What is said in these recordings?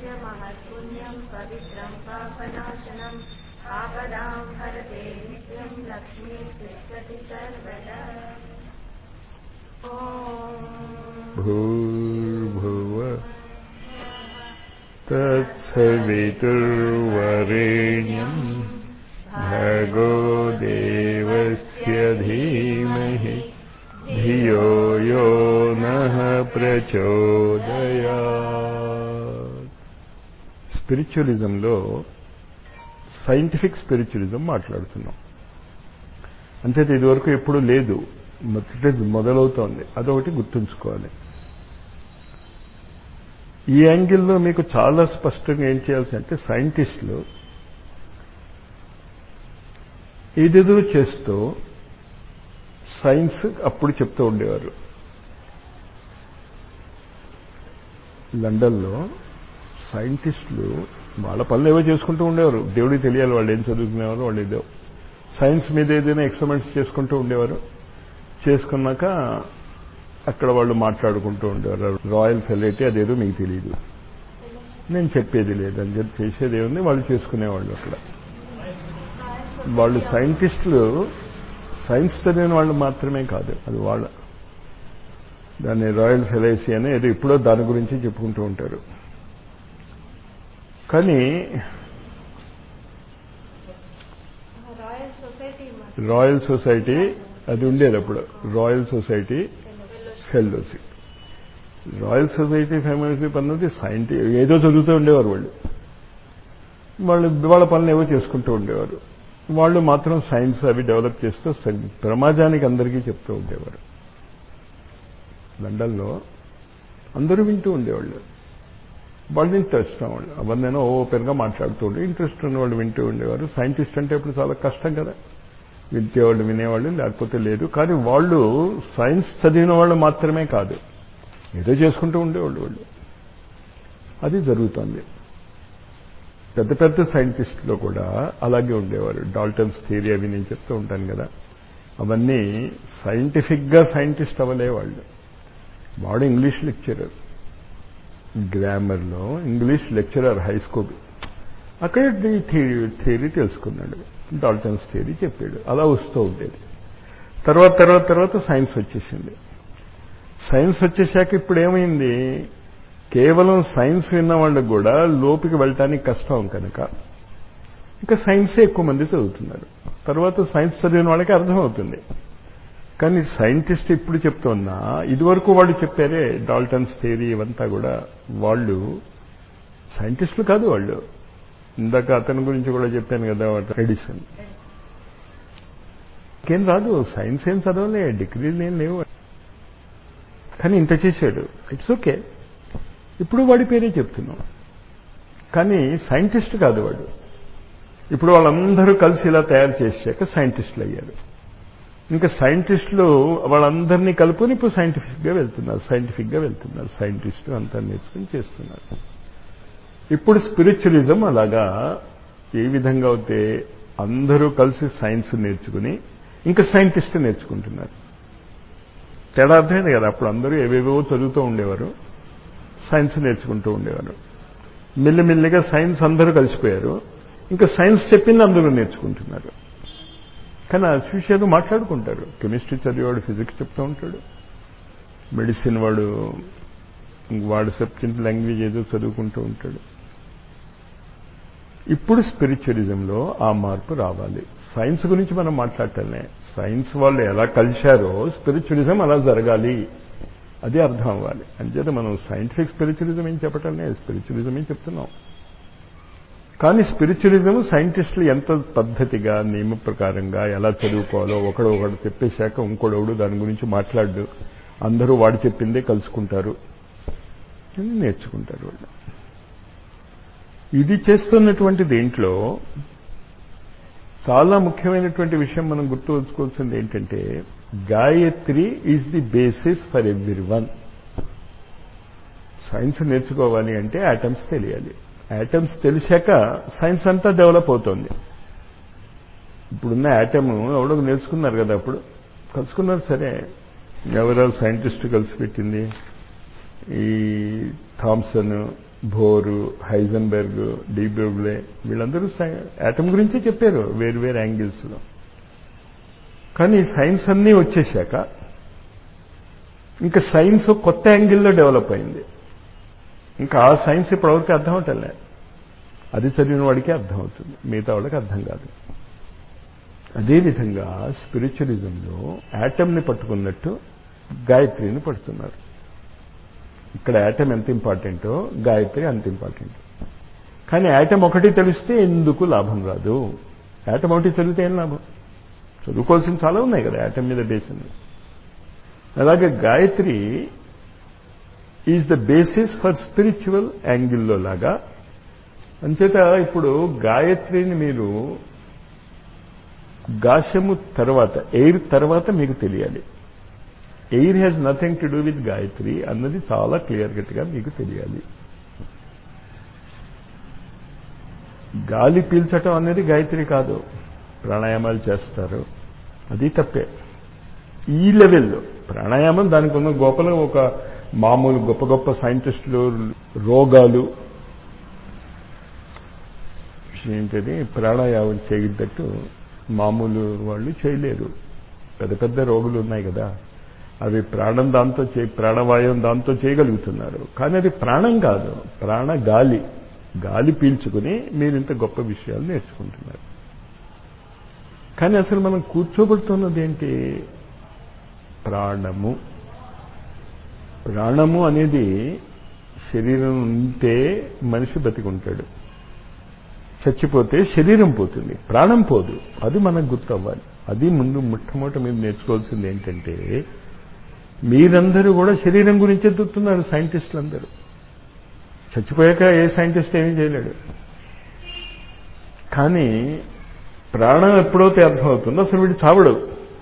तस्य महत्पुण्यं पवित्रं पापनाशनम् आपदां हरते नित्यं लक्ष्मीः तिष्ठति सर्वदा ॐ भूर्भुव तत्सवितुर्वरेण्यम् भगो देवस्य धीमहि धियो यो नः ప్రచోదయాత్ స్పిరిచువలిజంలో సైంటిఫిక్ స్పిరిచువలిజం మాట్లాడుతున్నాం అంతే ఇదివరకు ఎప్పుడు లేదు మొదటి మొదలవుతోంది అదొకటి గుర్తుంచుకోవాలి ఈ యాంగిల్లో మీకు చాలా స్పష్టంగా ఏం చేయాల్సి అంటే సైంటిస్టులు ఏదేదో చేస్తూ సైన్స్ అప్పుడు చెప్తూ ఉండేవారు లండన్లో సైంటిస్టులు వాళ్ళ పనులు ఏవో చేసుకుంటూ ఉండేవారు దేవుడికి తెలియాలి వాళ్ళు ఏం చదువుకునేవారు వాళ్ళు ఏదో సైన్స్ మీద ఏదైనా ఎక్స్పెరిమెంట్స్ చేసుకుంటూ ఉండేవారు చేసుకున్నాక అక్కడ వాళ్ళు మాట్లాడుకుంటూ ఉండేవారు రాయల్ ఫెలిటీ అదేదో మీకు తెలియదు నేను చెప్పేది లేదు అని చెప్పి చేసేది ఏముంది వాళ్ళు చేసుకునేవాళ్ళు అక్కడ వాళ్ళు సైంటిస్టులు సైన్స్ చదివిన వాళ్ళు మాత్రమే కాదు అది వాళ్ళ దాన్ని రాయల్ ఫెలైసీ అని ఏదో ఇప్పుడో దాని గురించి చెప్పుకుంటూ ఉంటారు కానీ రాయల్ సొసైటీ రాయల్ సొసైటీ అది ఉండేది అప్పుడు royal society fellowship royal society fellowship అన్నది సైంటి ఏదో చదువుతూ ఉండేవారు వాళ్ళు వాళ్ళు వాళ్ళ పనులు ఏవో చేసుకుంటూ ఉండేవారు వాళ్ళు మాత్రం సైన్స్ అవి డెవలప్ చేస్తూ ప్రమాదానికి అందరికీ చెప్తూ ఉండేవారు లండన్లో అందరూ వింటూ ఉండేవాళ్ళు వాళ్ళు ఇంట్రెస్ట్ వాళ్ళు అవన్నైనా ఓపెన్గా మాట్లాడుతూ ఉండే ఇంట్రెస్ట్ ఉన్న వాళ్ళు వింటూ ఉండేవారు సైంటిస్ట్ అంటే ఇప్పుడు చాలా కష్టం కదా వింటేవాళ్ళు వినేవాళ్ళు లేకపోతే లేదు కానీ వాళ్ళు సైన్స్ చదివిన వాళ్ళు మాత్రమే కాదు ఏదో చేసుకుంటూ ఉండేవాళ్ళు వాళ్ళు అది జరుగుతుంది పెద్ద పెద్ద సైంటిస్టులు కూడా అలాగే ఉండేవారు డాల్టన్స్ థియరీ అవి నేను చెప్తూ ఉంటాను కదా అవన్నీ సైంటిఫిక్గా సైంటిస్ట్ అవ్వలే వాళ్ళు వాడు ఇంగ్లీష్ లెక్చరర్ గ్రామర్లో ఇంగ్లీష్ లెక్చరర్ హై స్కూల్ అక్కడ ఈ థియరీ థియరీ తెలుసుకున్నాడు డాల్టన్స్ థియరీ చెప్పాడు అలా వస్తూ ఉండేది తర్వాత తర్వాత తర్వాత సైన్స్ వచ్చేసింది సైన్స్ వచ్చేసాక ఇప్పుడు ఏమైంది కేవలం సైన్స్ విన్న వాళ్ళకు కూడా లోపుకి వెళ్ళటానికి కష్టం కనుక ఇంకా సైన్సే ఎక్కువ మంది చదువుతున్నారు తర్వాత సైన్స్ చదివిన వాళ్ళకి అర్థమవుతుంది కానీ సైంటిస్ట్ ఇప్పుడు చెప్తున్నా ఇదివరకు వాళ్ళు చెప్పారే డాల్టన్స్ థియరీ ఇవంతా కూడా వాళ్ళు సైంటిస్టులు కాదు వాళ్ళు ఇందాక అతని గురించి కూడా చెప్పాను కదా ఎడిసన్ ఇంకేం రాదు సైన్స్ ఏం చదవలే డిగ్రీలు ఏం లేవు కానీ ఇంత చేశాడు ఇట్స్ ఓకే ఇప్పుడు వాడి పేరే చెప్తున్నాం కానీ సైంటిస్ట్ కాదు వాడు ఇప్పుడు వాళ్ళందరూ కలిసి ఇలా తయారు చేశాక సైంటిస్టులు అయ్యారు ఇంకా సైంటిస్టులు వాళ్ళందరినీ కలుపుకొని ఇప్పుడు సైంటిఫిక్గా వెళ్తున్నారు సైంటిఫిక్గా వెళ్తున్నారు సైంటిస్టులు అంతా నేర్చుకుని చేస్తున్నారు ఇప్పుడు స్పిరిచువలిజం అలాగా ఏ విధంగా అయితే అందరూ కలిసి సైన్స్ నేర్చుకుని ఇంకా సైంటిస్ట్ నేర్చుకుంటున్నారు తేడా అర్థమైంది కదా అప్పుడు అందరూ ఏవేవో చదువుతూ ఉండేవారు సైన్స్ నేర్చుకుంటూ ఉండేవారు మెల్లిమెల్లిగా సైన్స్ అందరూ కలిసిపోయారు ఇంకా సైన్స్ చెప్పింది అందరూ నేర్చుకుంటున్నారు కానీ ఆ విషయాలు మాట్లాడుకుంటారు కెమిస్ట్రీ చదివేవాడు ఫిజిక్స్ చెప్తూ ఉంటాడు మెడిసిన్ వాడు వాడు సెప్టెంట్ లాంగ్వేజ్ ఏదో చదువుకుంటూ ఉంటాడు ఇప్పుడు స్పిరిచువలిజంలో ఆ మార్పు రావాలి సైన్స్ గురించి మనం మాట్లాడటమే సైన్స్ వాళ్ళు ఎలా కలిశారో స్పిరిచువలిజం అలా జరగాలి అది అర్థం అవ్వాలి అంచేత మనం సైంటిఫిక్ స్పిరిచువలిజం ఏం చెప్పటం లేదు స్పిరిచువలిజం ఏం చెప్తున్నాం కానీ స్పిరిచువలిజం సైంటిస్టులు ఎంత పద్ధతిగా నియమ ప్రకారంగా ఎలా చదువుకోవాలో ఒకడు ఒకడు చెప్పేశాక ఇంకోడొకడు దాని గురించి మాట్లాడు అందరూ వాడు చెప్పిందే కలుసుకుంటారు అని నేర్చుకుంటారు వాళ్ళు ఇది చేస్తున్నటువంటి దీంట్లో చాలా ముఖ్యమైనటువంటి విషయం మనం గుర్తుంచుకోవాల్సింది ఏంటంటే Gayatri is the basis for every one science నేర్చుకోవాలి అంటే యాటమ్స్ తెలియాలి యాటమ్స్ తెలిసాక సైన్స్ అంతా డెవలప్ అవుతోంది ఇప్పుడున్న యాటమ్ ఎవడో నేర్చుకున్నారు కదా అప్పుడు కలుసుకున్నారు సరే ఎవరో సైంటిస్ట్ కలిసి పెట్టింది ఈ థామ్సన్ భోరు హైజన్బెర్గ్ డీబ్రోగ్లే వీళ్ళందరూ యాటమ్ గురించే చెప్పారు వేరు వేరు యాంగిల్స్లో కానీ సైన్స్ అన్నీ వచ్చేసాక ఇంకా సైన్స్ కొత్త యాంగిల్లో డెవలప్ అయింది ఇంకా ఆ సైన్స్ ఇప్పటివరకు అర్థం అవటంలే అది చదివిన వాడికి అర్థం అవుతుంది మిగతా వాళ్ళకి అర్థం కాదు అదేవిధంగా స్పిరిచువలిజంలో యాటమ్ని పట్టుకున్నట్టు గాయత్రిని పడుతున్నారు ఇక్కడ యాటమ్ ఎంత ఇంపార్టెంటో గాయత్రి అంత ఇంపార్టెంట్ కానీ యాటమ్ ఒకటి తెలిస్తే ఎందుకు లాభం రాదు యాటమ్ ఒకటి చదివితే ఏం లాభం చదువుకోవాల్సిన చాలా ఉన్నాయి కదా యాటమ్ మీద బేసింది అలాగే Gayatri is the basis for spiritual యాంగిల్లో లాగా అంచేత ఇప్పుడు గాయత్రిని మీరు గాశము తర్వాత ఎయిర్ తర్వాత మీకు తెలియాలి air has nothing to do with Gayatri అన్నది చాలా క్లియర్ కట్గా మీకు తెలియాలి గాలి పీల్చటం అనేది గాయత్రి కాదు ప్రాణాయామాలు చేస్తారు అది తప్పే ఈ లెవెల్లో ప్రాణాయామం దానికి ఉన్న గొప్పలో ఒక మామూలు గొప్ప గొప్ప సైంటిస్టులు రోగాలు ఏంటది ప్రాణాయామం చేయటట్టు మామూలు వాళ్ళు చేయలేరు పెద్ద పెద్ద రోగులు ఉన్నాయి కదా అవి ప్రాణం దాంతో చే ప్రాణవాయువం దాంతో చేయగలుగుతున్నారు కానీ అది ప్రాణం కాదు ప్రాణ గాలి గాలి పీల్చుకుని మీరు ఇంత గొప్ప విషయాలు నేర్చుకుంటున్నారు కానీ అసలు మనం కూర్చోబడుతున్నది ఏంటి ప్రాణము ప్రాణము అనేది శరీరం ఉంటే మనిషి బతికుంటాడు చచ్చిపోతే శరీరం పోతుంది ప్రాణం పోదు అది మనకు గుర్తవ్వాలి అది ముందు మొట్టమొదటి మీరు నేర్చుకోవాల్సింది ఏంటంటే మీరందరూ కూడా శరీరం గురించే దుత్తున్నారు సైంటిస్టులు అందరూ చచ్చిపోయాక ఏ సైంటిస్ట్ ఏమీ చేయలేడు కానీ ప్రాణం ఎప్పుడైతే అర్థమవుతుందో అసలు వీడు చావడు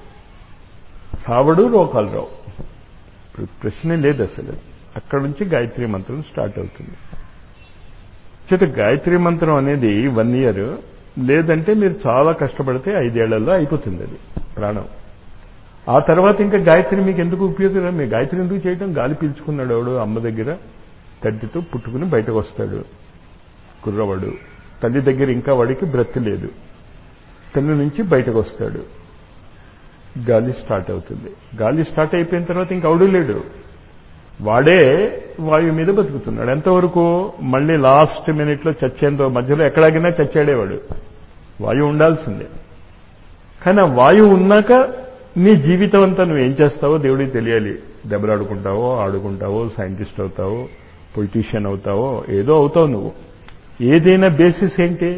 చావడు రోకాలు రావు ప్రశ్నే లేదు అసలు అక్కడ నుంచి గాయత్రి మంత్రం స్టార్ట్ అవుతుంది చేత గాయత్రి మంత్రం అనేది వన్ ఇయర్ లేదంటే మీరు చాలా కష్టపడితే ఐదేళ్లలో అయిపోతుంది అది ప్రాణం ఆ తర్వాత ఇంకా గాయత్రి మీకు ఎందుకు ఉపయోగం మీ గాయత్రి ఎందుకు చేయడం గాలి పీల్చుకున్నాడు వాడు అమ్మ దగ్గర తద్దితో పుట్టుకుని బయటకు వస్తాడు కుర్రవాడు తల్లి దగ్గర ఇంకా వాడికి బ్రతి లేదు తల్లి నుంచి బయటకు వస్తాడు గాలి స్టార్ట్ అవుతుంది గాలి స్టార్ట్ అయిపోయిన తర్వాత ఇంక అవడు లేడు వాడే వాయు మీద బతుకుతున్నాడు ఎంతవరకు మళ్ళీ లాస్ట్ మినిట్లో చచ్చేంతో మధ్యలో ఎక్కడాగినా చచ్చాడేవాడు వాయువు ఉండాల్సిందే కానీ ఆ వాయువు ఉన్నాక నీ జీవితం అంతా నువ్వు ఏం చేస్తావో దేవుడికి తెలియాలి దెబ్బలాడుకుంటావో ఆడుకుంటావో సైంటిస్ట్ అవుతావో పొలిటీషియన్ అవుతావో ఏదో అవుతావు నువ్వు ఏదైనా బేసిస్ ఏంటి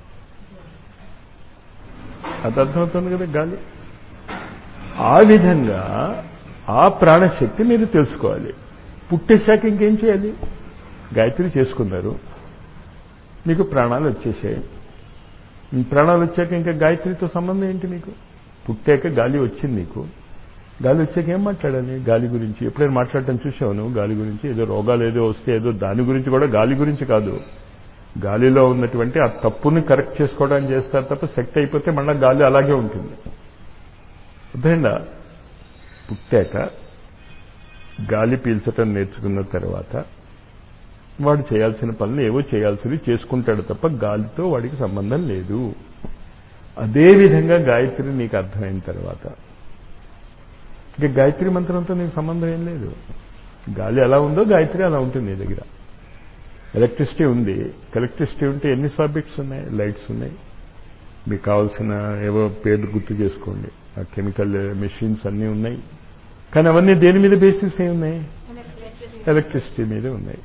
అది అర్థమవుతుంది కదా గాలి ఆ విధంగా ఆ ప్రాణశక్తి మీరు తెలుసుకోవాలి పుట్టేశాక ఇంకేం చేయాలి గాయత్రి చేసుకున్నారు మీకు ప్రాణాలు వచ్చేసాయి ప్రాణాలు వచ్చాక ఇంకా గాయత్రితో సంబంధం ఏంటి మీకు పుట్టాక గాలి వచ్చింది నీకు గాలి వచ్చాక ఏం మాట్లాడాలి గాలి గురించి ఎప్పుడైనా మాట్లాడటం చూసావు నువ్వు గాలి గురించి ఏదో రోగాలు ఏదో వస్తే ఏదో దాని గురించి కూడా గాలి గురించి కాదు గాలిలో ఉన్నటువంటి ఆ తప్పుని కరెక్ట్ చేసుకోవడానికి చేస్తారు తప్ప శక్తి అయిపోతే మళ్ళీ గాలి అలాగే ఉంటుంది అర్థమైందా పుట్టాక గాలి పీల్చటం నేర్చుకున్న తర్వాత వాడు చేయాల్సిన పనులు ఏవో చేయాల్సినవి చేసుకుంటాడు తప్ప గాలితో వాడికి సంబంధం లేదు అదేవిధంగా గాయత్రి నీకు అర్థమైన తర్వాత ఇక గాయత్రి మంత్రంతో నీకు సంబంధం ఏం లేదు గాలి ఎలా ఉందో గాయత్రి అలా ఉంటుంది నీ దగ్గర ఎలక్ట్రిసిటీ ఉంది ఎలక్ట్రిసిటీ ఉంటే ఎన్ని సబ్జెక్ట్స్ ఉన్నాయి లైట్స్ ఉన్నాయి మీకు కావాల్సిన ఏవో పేర్లు గుర్తు చేసుకోండి ఆ కెమికల్ మెషిన్స్ అన్నీ ఉన్నాయి కానీ అవన్నీ దేని మీద బేసిస్ ఏ ఉన్నాయి ఎలక్ట్రిసిటీ మీద ఉన్నాయి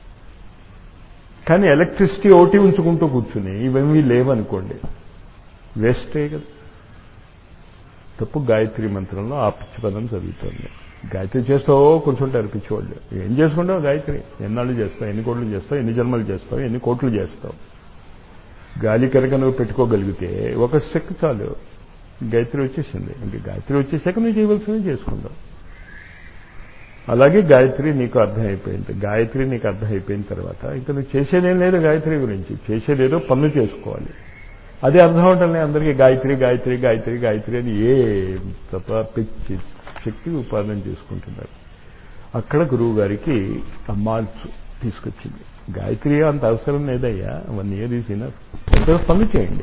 కానీ ఎలక్ట్రిసిటీ ఒకటి ఉంచుకుంటూ కూర్చుని ఇవన్నీ లేవనుకోండి వేస్టే కదా తప్పు గాయత్రి మంత్రంలో ఆ పిచ్చి పదం చదువుతుంది గాయత్రి చేస్తావో కూర్చుంటారు పిచ్చివాళ్ళు ఏం చేసుకుంటావు గాయత్రి ఎన్నాళ్ళు చేస్తావు ఎన్ని కోట్లు చేస్తావు ఎన్ని జన్మలు చేస్తావు ఎన్ని కోట్లు చేస్తావు గాలి కనుక నువ్వు పెట్టుకోగలిగితే ఒక స్టెక్ చాలు గాయత్రి వచ్చేసింది ఇంక గాయత్రి వచ్చేసాక నువ్వు చేయవలసినవి చేసుకుంటావు అలాగే గాయత్రి నీకు అర్థమైపోయింది గాయత్రి నీకు అర్థమైపోయిన తర్వాత ఇంకా నువ్వు చేసేదేం లేదు గాయత్రి గురించి చేసేదేదో పనులు చేసుకోవాలి అది అర్థం అవటం అందరికీ గాయత్రి గాయత్రి గాయత్రి గాయత్రి అని ఏ తప్ప పిచ్చి శక్తి ఉపాదన చేసుకుంటున్నారు అక్కడ గురువు గారికి మార్చు తీసుకొచ్చింది గాయత్రి అంత అవసరం లేదయ్యా వన్ ఇయర్ ఈజ్ ఇనఫ్ ఎంతో పనులు చేయండి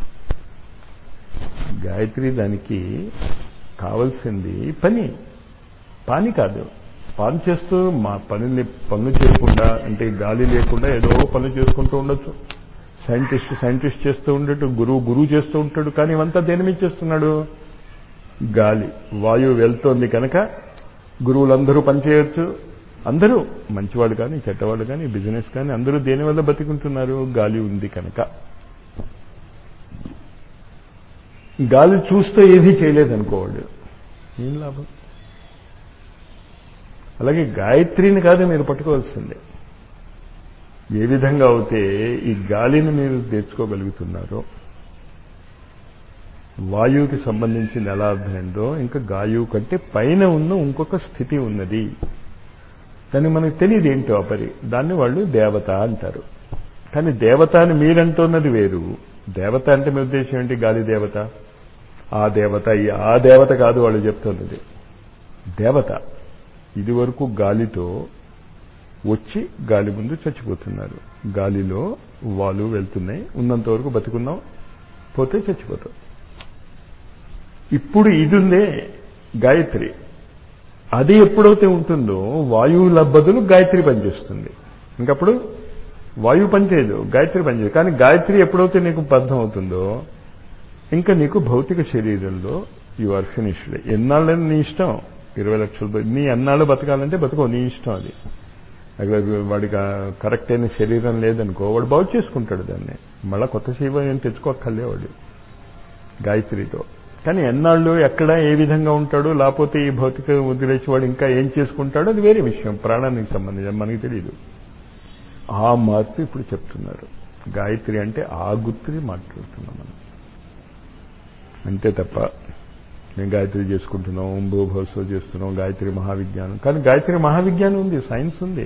గాయత్రి దానికి కావలసింది పని పని కాదు పని చేస్తూ మా పనిని పనులు చేయకుండా అంటే గాలి లేకుండా ఏదో పనులు చేసుకుంటూ ఉండొచ్చు సైంటిస్ట్ సైంటిస్ట్ చేస్తూ ఉండేట్టు గురువు గురువు చేస్తూ ఉంటాడు కానీ ఇవంతా దేని మీద చేస్తున్నాడు గాలి వాయువు వెళ్తోంది కనుక గురువులందరూ పనిచేయొచ్చు అందరూ మంచివాళ్ళు కానీ చెడ్డవాళ్ళు కానీ బిజినెస్ కానీ అందరూ దేనివల్ల బతికుంటున్నారు గాలి ఉంది కనుక గాలి చూస్తూ ఏదీ చేయలేదనుకోవాడు ఏం లాభం అలాగే గాయత్రిని కాదు మీరు పట్టుకోవాల్సిందే ఏ విధంగా అయితే ఈ గాలిని మీరు తెచ్చుకోగలుగుతున్నారో వాయువుకి సంబంధించిన ఎలా అర్థమైందో ఇంకా గాయువు కంటే పైన ఉన్న ఇంకొక స్థితి ఉన్నది దాన్ని మనకు తెలియదు ఏంటో ఆ పరి దాన్ని వాళ్ళు దేవత అంటారు కానీ దేవత అని మీరంటున్నది వేరు దేవత అంటే మీ ఉద్దేశం ఏంటి గాలి దేవత ఆ దేవత ఈ ఆ దేవత కాదు వాళ్ళు చెప్తున్నది దేవత ఇది వరకు గాలితో వచ్చి గాలి ముందు చచ్చిపోతున్నారు గాలిలో వాలు వెళ్తున్నాయి ఉన్నంత వరకు బతుకున్నాం పోతే చచ్చిపోతాం ఇప్పుడు ఇది ఉందే గాయత్రి అది ఎప్పుడైతే ఉంటుందో వాయువుల బదులు గాయత్రి పనిచేస్తుంది ఇంకప్పుడు వాయువు పనిచేయదు గాయత్రి పనిచేయదు కానీ గాయత్రి ఎప్పుడైతే నీకు బద్ధం అవుతుందో ఇంకా నీకు భౌతిక శరీరంలో యు ఆర్ ఫినిష్డ్ ఎన్నాళ్ళని నీ ఇష్టం ఇరవై లక్షలు నీ ఎన్నాళ్ళు బతకాలంటే బతుకో నీ ఇష్టం అది అక్కడ వాడికి కరెక్ట్ అయిన శరీరం లేదనుకో వాడు బాగు చేసుకుంటాడు దాన్ని మళ్ళా కొత్త శరీరం తెచ్చుకోక్కర్లే వాడు గాయత్రితో కానీ ఎన్నాళ్ళు ఎక్కడ ఏ విధంగా ఉంటాడు లేకపోతే ఈ భౌతిక వదిలేసి వాడు ఇంకా ఏం చేసుకుంటాడో అది వేరే విషయం ప్రాణానికి సంబంధించి మనకి తెలియదు ఆ మార్పు ఇప్పుడు చెప్తున్నారు గాయత్రి అంటే ఆ గుర్తుని మాట్లాడుతున్నాం మనం అంతే తప్ప మేము గాయత్రి చేసుకుంటున్నాం ఓం భూభోత్సవం చేస్తున్నాం గాయత్రి మహావిజ్ఞానం కానీ గాయత్రి మహావిజ్ఞానం ఉంది సైన్స్ ఉంది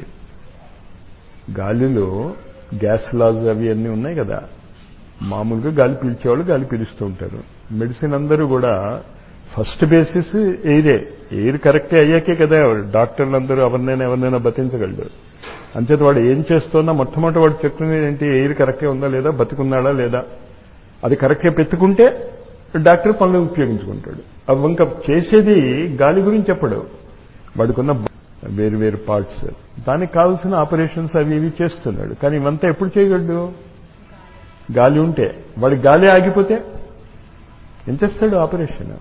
గాలిలో గ్యాస్ లాజ్ అవి అన్నీ ఉన్నాయి కదా మామూలుగా గాలి పీల్చేవాళ్ళు గాలి పీలుస్తూ ఉంటారు మెడిసిన్ అందరూ కూడా ఫస్ట్ బేసిస్ ఎయిరే ఎయిర్ కరెక్టే అయ్యాకే కదా డాక్టర్లు అందరూ ఎవరినైనా ఎవరినైనా బతించగలడు అంచేత వాడు ఏం చేస్తున్నా మొట్టమొదటి వాడు చెప్తున్నది ఏంటి ఎయిర్ కరెక్టే ఉందా లేదా బతికున్నాడా లేదా అది కరెక్ట్గా పెట్టుకుంటే డాక్టర్ పనులు ఉపయోగించుకుంటాడు అవి ఇంకా చేసేది గాలి గురించి చెప్పడు వాడికున్న వేరు వేరు పార్ట్స్ దానికి కావాల్సిన ఆపరేషన్స్ అవి ఇవి చేస్తున్నాడు కానీ ఇవంతా ఎప్పుడు చేయగలడు గాలి ఉంటే వాడి గాలి ఆగిపోతే ఏం చేస్తాడు ఆపరేషన్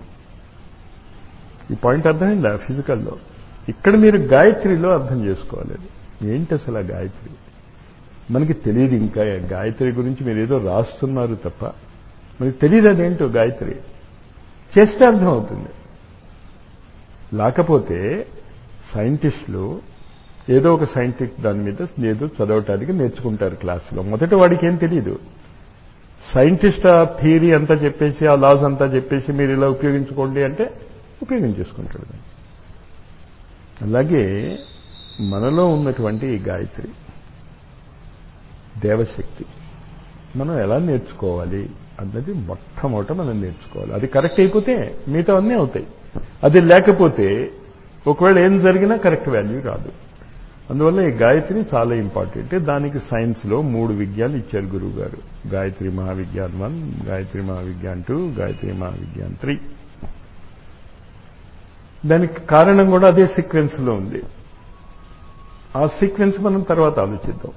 ఈ పాయింట్ అర్థమైందా ఫిజికల్లో ఇక్కడ మీరు గాయత్రిలో అర్థం చేసుకోవాలి ఏంటి అసలు ఆ గాయత్రి మనకి తెలియదు ఇంకా గాయత్రి గురించి మీరు ఏదో రాస్తున్నారు తప్ప మనకి తెలియదు అదేంటో గాయత్రి చేస్తే అర్థం అవుతుంది లేకపోతే సైంటిస్టులు ఏదో ఒక సైంటిఫిక్ దాని మీద ఏదో చదవటానికి నేర్చుకుంటారు క్లాసులో మొదట వాడికి ఏం తెలియదు సైంటిస్ట్ ఆ థియరీ అంతా చెప్పేసి ఆ లాస్ అంతా చెప్పేసి మీరు ఇలా ఉపయోగించుకోండి అంటే ఉపయోగించేసుకుంటాడు అలాగే మనలో ఉన్నటువంటి ఈ గాయత్రి దేవశక్తి మనం ఎలా నేర్చుకోవాలి అన్నది మొట్టమొదట మనం నేర్చుకోవాలి అది కరెక్ట్ అయిపోతే మిగతా అన్నీ అవుతాయి అది లేకపోతే ఒకవేళ ఏం జరిగినా కరెక్ట్ వాల్యూ రాదు అందువల్ల ఈ గాయత్రి చాలా ఇంపార్టెంట్ దానికి సైన్స్లో మూడు విజ్ఞాలు ఇచ్చారు గురువు గారు గాయత్రి మహావిజ్ఞాన్ వన్ గాయత్రి మహావిజ్ఞాన్ టూ గాయత్రి మహావిజ్ఞాన్ త్రీ దానికి కారణం కూడా అదే సీక్వెన్స్లో ఉంది ఆ సీక్వెన్స్ మనం తర్వాత ఆలోచిద్దాం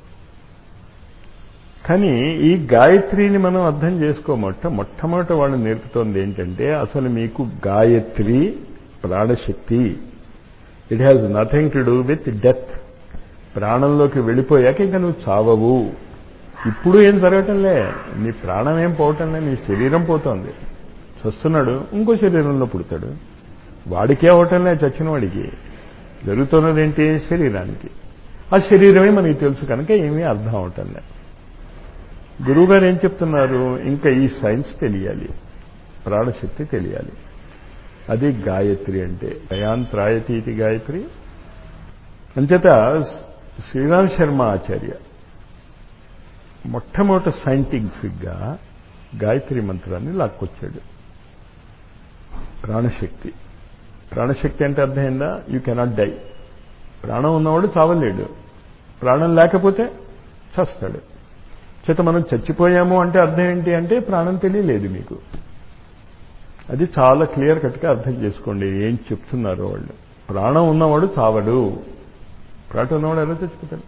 కానీ ఈ గాయత్రిని మనం అర్థం చేసుకోమొట్ట మొట్టమొదట వాళ్ళు నేర్పుతోంది ఏంటంటే అసలు మీకు గాయత్రి ప్రాణశక్తి it has nothing to do with death ప్రాణంలోకి వెళ్ళిపోయాక ఇంకా నువ్వు చావవు ఇప్పుడు ఏం జరగటంలే నీ ప్రాణం ఏం పోవటంలే నీ శరీరం పోతోంది చస్తున్నాడు ఇంకో శరీరంలో పుడతాడు వాడికే అవటంలే చచ్చిన వాడికి జరుగుతున్నది ఏంటి శరీరానికి ఆ శరీరమే మనకి తెలుసు కనుక ఏమీ అర్థం అవటంలే గురువుగారు ఏం చెప్తున్నారు ఇంకా ఈ సైన్స్ తెలియాలి ప్రాణశక్తి తెలియాలి అది గాయత్రి అంటే దయాంత్రాయతి ఇది గాయత్రి అంచేత శ్రీరామ్ శర్మ ఆచార్య మొట్టమొదట సైంటిఫిక్గా గాయత్రి మంత్రాన్ని లాక్కొచ్చాడు ప్రాణశక్తి ప్రాణశక్తి అంటే అర్థమైందా యూ కెనాట్ డై ప్రాణం ఉన్నవాడు చావలేడు ప్రాణం లేకపోతే చస్తాడు చేత మనం చచ్చిపోయాము అంటే అర్థం ఏంటి అంటే ప్రాణం తెలియలేదు మీకు అది చాలా క్లియర్ కట్గా అర్థం చేసుకోండి ఏం చెప్తున్నారో వాళ్ళు ప్రాణం ఉన్నవాడు చావడు ప్రాణం ఉన్నవాడు ఎలా చచ్చిపోతాడు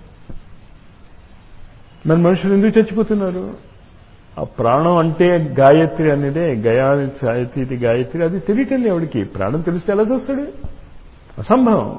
మరి మనుషులు ఎందుకు చచ్చిపోతున్నారు ఆ ప్రాణం అంటే గాయత్రి అనేదే గయా సాయతీతి గాయత్రి అది తెలియటం ఎవడికి ప్రాణం తెలిస్తే ఎలా చూస్తాడు అసంభవం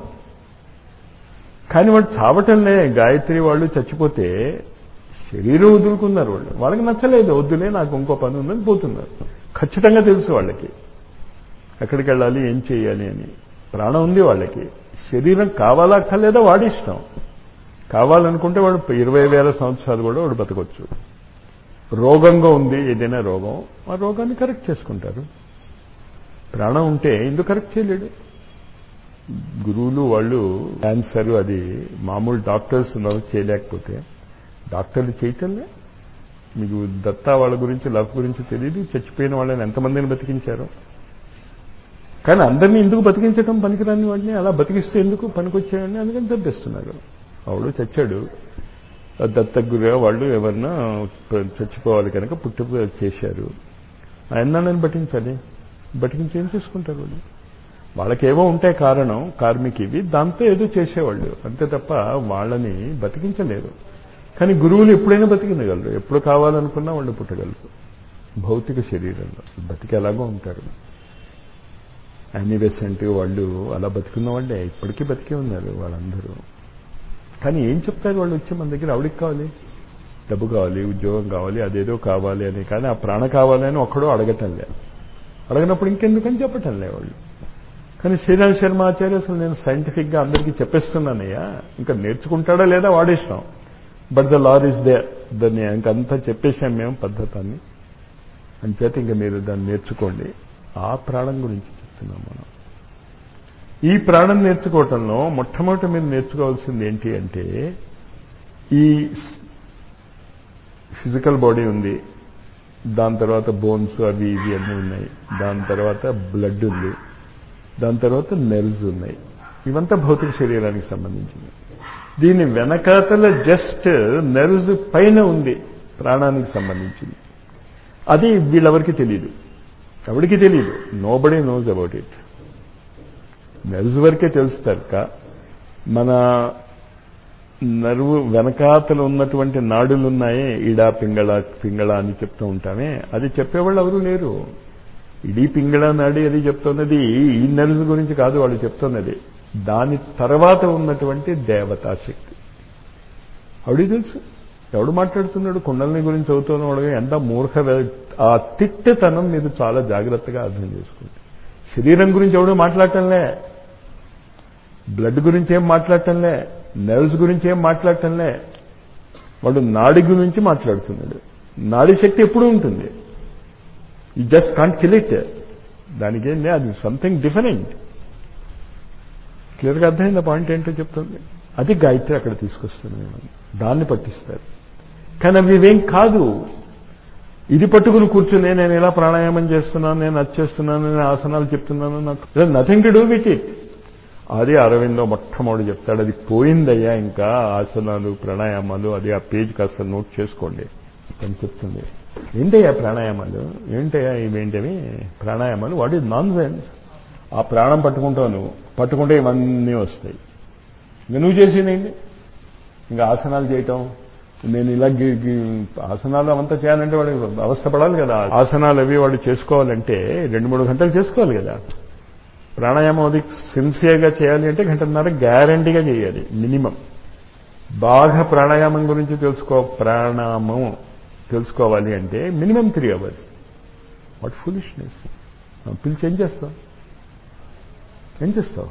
కానీ వాడు చావటంలే గాయత్రి వాళ్ళు చచ్చిపోతే శరీరం వదులుకున్నారు వాళ్ళు వాళ్ళకి నచ్చలేదు వద్దులే నాకు ఇంకో పని ఉందని పోతున్నారు ఖచ్చితంగా తెలుసు వాళ్ళకి ఎక్కడికి వెళ్ళాలి ఏం చేయాలి అని ప్రాణం ఉంది వాళ్ళకి శరీరం కావాలా అక్కర్లేదా వాడి ఇష్టం కావాలనుకుంటే వాడు ఇరవై వేల సంవత్సరాలు కూడా వాడు బతకొచ్చు రోగంగా ఉంది ఏదైనా రోగం ఆ రోగాన్ని కరెక్ట్ చేసుకుంటారు ప్రాణం ఉంటే ఎందుకు కరెక్ట్ చేయలేడు గురువులు వాళ్ళు క్యాన్సర్ అది మామూలు డాక్టర్స్ చేయలేకపోతే డాక్టర్లు చేయటంలే మీకు దత్తా వాళ్ళ గురించి లవ్ గురించి తెలియదు చచ్చిపోయిన వాళ్ళని ఎంతమందిని బతికించారు కానీ అందరినీ ఎందుకు బతికించడం పనికిరాని వాడిని అలా బతికిస్తే ఎందుకు పనికొచ్చాయని అందుకని చంపేస్తున్నారు ఆవిడ చచ్చాడు దత్తగురుగా వాళ్ళు ఎవరన్నా చచ్చిపోవాలి కనుక పుట్టి చేశారు ఆయన్నాళ్ళని బతికించాలి బతికించి ఏం చేసుకుంటారు వాళ్ళు వాళ్ళకేవో ఉంటాయి కారణం కార్మిక ఇవి దాంతో ఏదో చేసేవాళ్ళు అంతే తప్ప వాళ్ళని బతికించలేరు కానీ గురువులు ఎప్పుడైనా బతికినగలరు ఎప్పుడు కావాలనుకున్నా వాళ్ళు పుట్టగలరు భౌతిక శరీరంలో బతికి ఎలాగో ఉంటారు యానివెసెంట్ వాళ్ళు అలా బతికున్న వాళ్ళే ఇప్పటికీ బతికే ఉన్నారు వాళ్ళందరూ కానీ ఏం చెప్తారు వాళ్ళు వచ్చి మన దగ్గర ఆవిడికి కావాలి డబ్బు కావాలి ఉద్యోగం కావాలి అదేదో కావాలి అని కానీ ఆ ప్రాణ కావాలి అని ఒక్కడో అడగటంలే అడగనప్పుడు ఇంకెందుకని చెప్పటంలే వాళ్ళు కానీ శ్రీరామ్ శర్మ ఆచార్య అసలు నేను సైంటిఫిక్గా అందరికీ చెప్పేస్తున్నానయ్యా ఇంకా నేర్చుకుంటాడా లేదా వాడిష్టం but the law is there దాన్ని ఇంకంతా చెప్పేశాం మేము పద్ధతాన్ని అంచేత ఇంకా మీరు దాన్ని నేర్చుకోండి ఆ ప్రాణం గురించి చెప్తున్నాం మనం ఈ ప్రాణం నేర్చుకోవటంలో మొట్టమొదటి మీరు నేర్చుకోవాల్సింది ఏంటి అంటే ఈ ఫిజికల్ బాడీ ఉంది దాని తర్వాత బోన్స్ అవి ఇవి అన్నీ ఉన్నాయి దాని తర్వాత బ్లడ్ ఉంది దాని తర్వాత నెర్వ్స్ ఉన్నాయి ఇవంతా భౌతిక శరీరానికి సంబంధించింది దీని వెనకాతల జస్ట్ నెర్వ్స్ పైన ఉంది ప్రాణానికి సంబంధించింది అది వీళ్ళెవరికి తెలియదు ఎవరికి తెలియదు nobody knows about it nerves వరకే తెలుస్తారు మన నరువు వెనకాతలు ఉన్నటువంటి నాడులున్నాయే ఇడా పింగళ పింగళ అని చెప్తూ ఉంటామే అది చెప్పేవాళ్ళు ఎవరు లేరు ఇడీ పింగళ నాడి అది చెప్తున్నది ఈ నెర్వ్స్ గురించి కాదు వాళ్ళు చెప్తున్నది దాని తర్వాత ఉన్నటువంటి దేవతా శక్తి ఆవిడ తెలుసు ఎవడు మాట్లాడుతున్నాడు కుండలిని గురించి చదువుతున్నవాడు ఎంత మూర్ఖ ఆ తిట్టతనం మీరు చాలా జాగ్రత్తగా అర్థం చేసుకోండి శరీరం గురించి ఎవడు మాట్లాడటంలే బ్లడ్ గురించి ఏం మాట్లాడటంలే నెర్వ్స్ గురించి ఏం మాట్లాడటంలే వాడు నాడి గురించి మాట్లాడుతున్నాడు నాడి శక్తి ఎప్పుడూ ఉంటుంది ఈ జస్ట్ కాంట్ కిల్ ఇట్ దానికి ఏంటి అది సంథింగ్ డిఫరెంట్ క్లియర్గా అర్థమైంది పాయింట్ ఏంటో చెప్తుంది అది గాయత్రి అక్కడ తీసుకొస్తుంది దాన్ని పట్టిస్తారు కానీ అవి ఇవేం కాదు ఇది పట్టుకుని కూర్చుని నేను ఇలా ప్రాణాయామం చేస్తున్నాను నేను అది చేస్తున్నాను నేను ఆసనాలు చెప్తున్నాను నాకు nothing to do with it అది అరవిందో మొట్టమొదటి చెప్తాడు అది పోయిందయ్యా ఇంకా ఆసనాలు ప్రాణాయామాలు అది ఆ పేజ్ కాస్త నోట్ చేసుకోండి అని చెప్తుంది ఏంటయ్యా ప్రాణాయామాలు ఏంటయ్యా ఇవేంటవి ప్రాణాయామాలు వాట్ ఈజ్ నాన్ సెన్స్ ఆ ప్రాణం పట్టుకుంటావు నువ్వు పట్టుకుంటే ఇవన్నీ వస్తాయి ఇంకా నువ్వు చేసేదేంటి ఇంకా ఆసనాలు చేయటం నేను ఇలా ఆసనాలు అవంతా చేయాలంటే వాడు అవస్థపడాలి కదా ఆసనాలు అవి వాడు చేసుకోవాలంటే రెండు మూడు గంటలు చేసుకోవాలి కదా ప్రాణాయామం అది సిన్సియర్గా చేయాలి అంటే గంటన్నర గ్యారంటీగా చేయాలి మినిమం బాగా ప్రాణాయామం గురించి తెలుసుకో ప్రాణాయామం తెలుసుకోవాలి అంటే minimum three hours what foolishness పిలిచి ఏం చేస్తావు ఏం చేస్తావు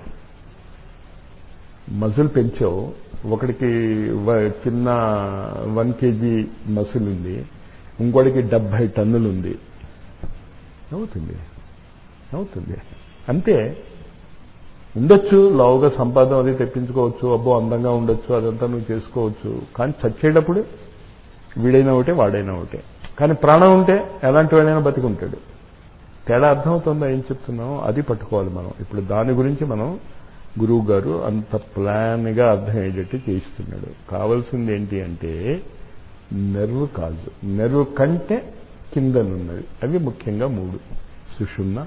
మజిల్ పెంచావు ఒకడికి చిన్న వన్ కేజీ మసిల్ ఉంది ఇంకోటికి డెబ్బై టన్నులు ఉంది అవుతుంది అవుతుంది అంతే ఉండొచ్చు లావుగా సంపాదన అది తెప్పించుకోవచ్చు అబ్బో అందంగా ఉండొచ్చు అదంతా నువ్వు చేసుకోవచ్చు కానీ చచ్చేటప్పుడు వీడైనా ఒకటే వాడైనా ఒకటే కానీ ప్రాణం ఉంటే ఎలాంటి వాడైనా బతికుంటాడు తేడా అర్థమవుతుందా ఏం చెప్తున్నాం అది పట్టుకోవాలి మనం ఇప్పుడు దాని గురించి మనం గురువు గారు అంత ప్లాన్గా అర్థమయ్యేటట్టు చేయిస్తున్నాడు కావాల్సింది ఏంటి అంటే నెర్వ్ కాజు నెర్వ్ కంటే కిందనున్నది అవి ముఖ్యంగా మూడు సుషుమ్న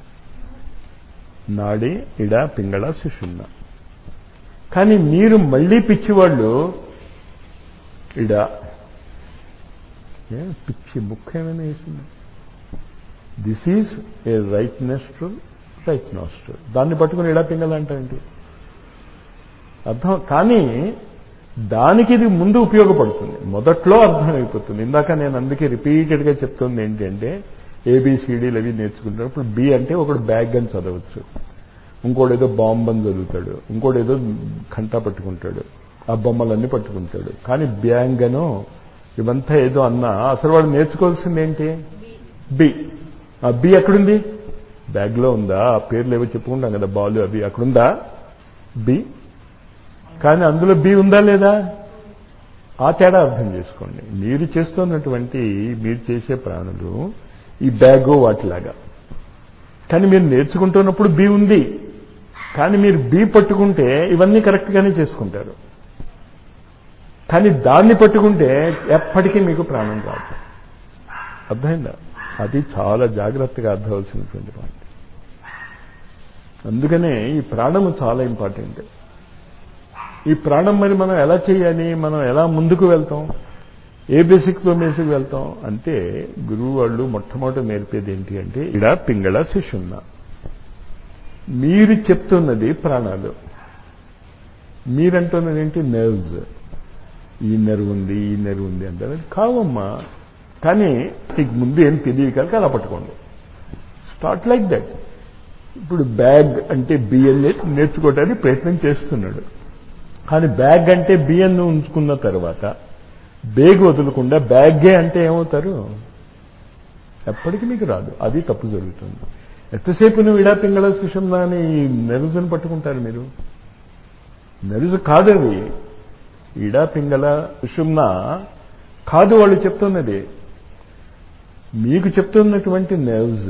నాడి ఇడ పింగళ సుషుమ్న కానీ మీరు మళ్ళీ పిచ్చివాళ్ళు ఇడ ఏ పిచ్చి ముక్క ఏమైనా వేసింది this is a right nostril right nostril దాన్ని పట్టుకుని ఇడా పింగళ అంటారండి అర్థం కానీ దానికి ఇది ముందు ఉపయోగపడుతుంది మొదట్లో అర్థమైపోతుంది ఇందాక నేను అందుకే రిపీటెడ్గా చెప్తుంది ఏంటంటే ఏబిసిడీలు అవి నేర్చుకుంటారు ఇప్పుడు బి అంటే ఒకడు బ్యాగ్ అని చదవచ్చు ఇంకోటి ఏదో బాంబ్ అని చదువుతాడు ఇంకోటి ఏదో కంటా పట్టుకుంటాడు ఆ బొమ్మలన్నీ పట్టుకుంటాడు కానీ బ్యాంగ్ అనో ఇవంతా ఏదో అన్నా అసలు వాడు నేర్చుకోవాల్సింది ఏంటి బి ఆ బి ఎక్కడుంది బ్యాగ్లో ఉందా ఆ పేర్లు ఏవో చెప్పుకుంటాం కదా బాలు అవి అక్కడుందా బి కానీ అందులో బి ఉందా లేదా ఆ తేడా అర్థం చేసుకోండి మీరు చేస్తున్నటువంటి మీరు చేసే ప్రాణులు ఈ బ్యాగు వాటిలాగా కానీ మీరు నేర్చుకుంటున్నప్పుడు బి ఉంది కానీ మీరు బి పట్టుకుంటే ఇవన్నీ కరెక్ట్గానే చేసుకుంటారు కానీ దాన్ని పట్టుకుంటే ఎప్పటికీ మీకు ప్రాణం రాదు అర్థమైందా అది చాలా జాగ్రత్తగా అర్థవలసినటువంటి పాయింట్ అందుకనే ఈ ప్రాణము చాలా ఇంపార్టెంట్ ఈ ప్రాణం మరి మనం ఎలా చేయాలి మనం ఎలా ముందుకు వెళ్తాం ఏ బేసిక్తో బేసిక్ వెళ్తాం అంటే గురువు వాళ్ళు మొట్టమొదటి నేర్పేది ఏంటి అంటే ఇడ పింగళ శిశున్న మీరు చెప్తున్నది ప్రాణాలు మీరంటున్నది ఏంటి నెర్వ్స్ ఈ నెర్వ్ ఉంది ఈ నెర్వ్ ఉంది అంటే కావమ్మా కానీ నీకు ముందు ఏం తెలియదు కనుక అలా పట్టుకోండి స్టార్ట్ లైక్ దట్ ఇప్పుడు బ్యాగ్ అంటే బిఎన్ నేర్చుకోవడానికి ప్రయత్నం చేస్తున్నాడు కానీ బ్యాగ్ అంటే బియ్యం ఉంచుకున్న తర్వాత బేగ్ వదలకుండా బ్యాగే అంటే ఏమవుతారు ఎప్పటికీ మీకు రాదు అది తప్పు జరుగుతుంది ఎంతసేపు నువ్వు ఇడా పింగళ సుషంనా అని నెరుజును పట్టుకుంటారు మీరు నెరుజు కాదవి ఇడా పింగళ సుషుమ్న కాదు వాళ్ళు చెప్తున్నది మీకు చెప్తున్నటువంటి నెర్వ్స్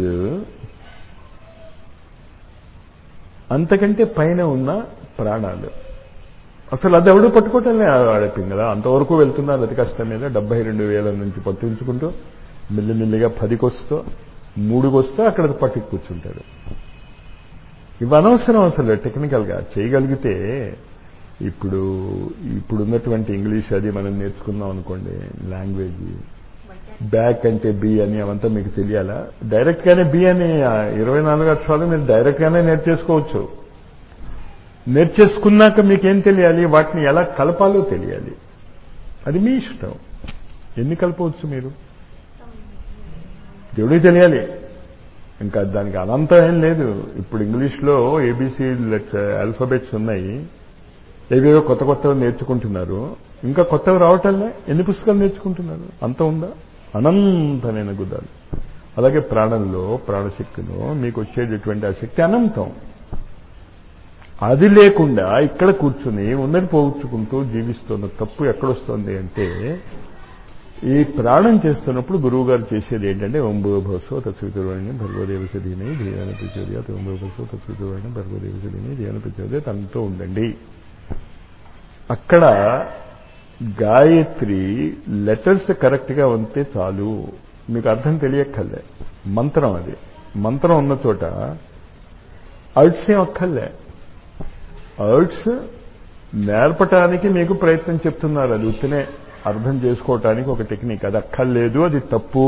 అంతకంటే పైన ఉన్న ప్రాణాలు అసలు అది ఎవడు పట్టుకోవటంలే ఆడపింగ్ కదా అంతవరకు వెళ్తున్నారు అతి కష్టం మీద డెబ్బై రెండు వేల నుంచి పట్టించుకుంటూ మెల్లిమెల్లిగా పదికొస్తూ మూడుకొస్తూ అక్కడ పట్టుకు కూర్చుంటారు ఇవి అనవసరం అసలు టెక్నికల్గా చేయగలిగితే ఇప్పుడు ఇప్పుడున్నటువంటి ఇంగ్లీష్ అది మనం నేర్చుకున్నాం అనుకోండి లాంగ్వేజ్ బ్యాక్ అంటే బి అని అవంతా మీకు తెలియాలా డైరెక్ట్గానే బి అని ఇరవై నాలుగు అక్షరాలు మీరు డైరెక్ట్గానే నేర్చేసుకోవచ్చు నేర్చేసుకున్నాక మీకేం తెలియాలి వాటిని ఎలా కలపాలో తెలియాలి అది మీ ఇష్టం ఎన్ని కలపవచ్చు మీరు దేవుడికి తెలియాలి ఇంకా దానికి అనంతం ఏం లేదు ఇప్పుడు ఇంగ్లీష్లో ఏబీసీ ఆల్ఫాబెట్స్ ఉన్నాయి ఏవేవో కొత్త కొత్తవి నేర్చుకుంటున్నారు ఇంకా కొత్తవి రావటంలే ఎన్ని పుస్తకాలు నేర్చుకుంటున్నారు అంత ఉందా అనంతమైన గుద్దాలు అలాగే ప్రాణంలో ప్రాణశక్తిలో మీకు వచ్చేటటువంటి ఆ శక్తి అనంతం అది లేకుండా ఇక్కడ కూర్చుని ఉన్నది పోగొచ్చుకుంటూ జీవిస్తున్న తప్పు ఎక్కడొస్తుంది అంటే ఈ ప్రాణం చేస్తున్నప్పుడు గురువు గారు చేసేది ఏంటంటే ఓంభోభస్వ తత్సవితుర్వాణి భర్గవదేవసదీని ధ్యాన ప్రచోదయాత్ ఓంభోభస్వ తత్సవితుర్వాణి భర్గవదేవసదీని ధ్యాన ప్రచోదయ తనతో ఉండండి అక్కడ గాయత్రి లెటర్స్ కరెక్ట్గా ఉంటే చాలు మీకు అర్థం తెలియక్కర్లే మంత్రం అది మంత్రం ఉన్న చోట అర్ట్స్ ఏం అక్కర్లే అర్ట్స్ నేర్పటానికి మీకు ప్రయత్నం చెప్తున్నారు అది ఉత్తినే అర్థం చేసుకోవటానికి ఒక టెక్నిక్ అది అక్కర్లేదు అది తప్పు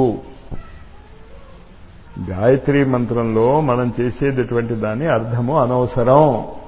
గాయత్రి మంత్రంలో మనం చేసేటటువంటి దాని అర్థము అనవసరం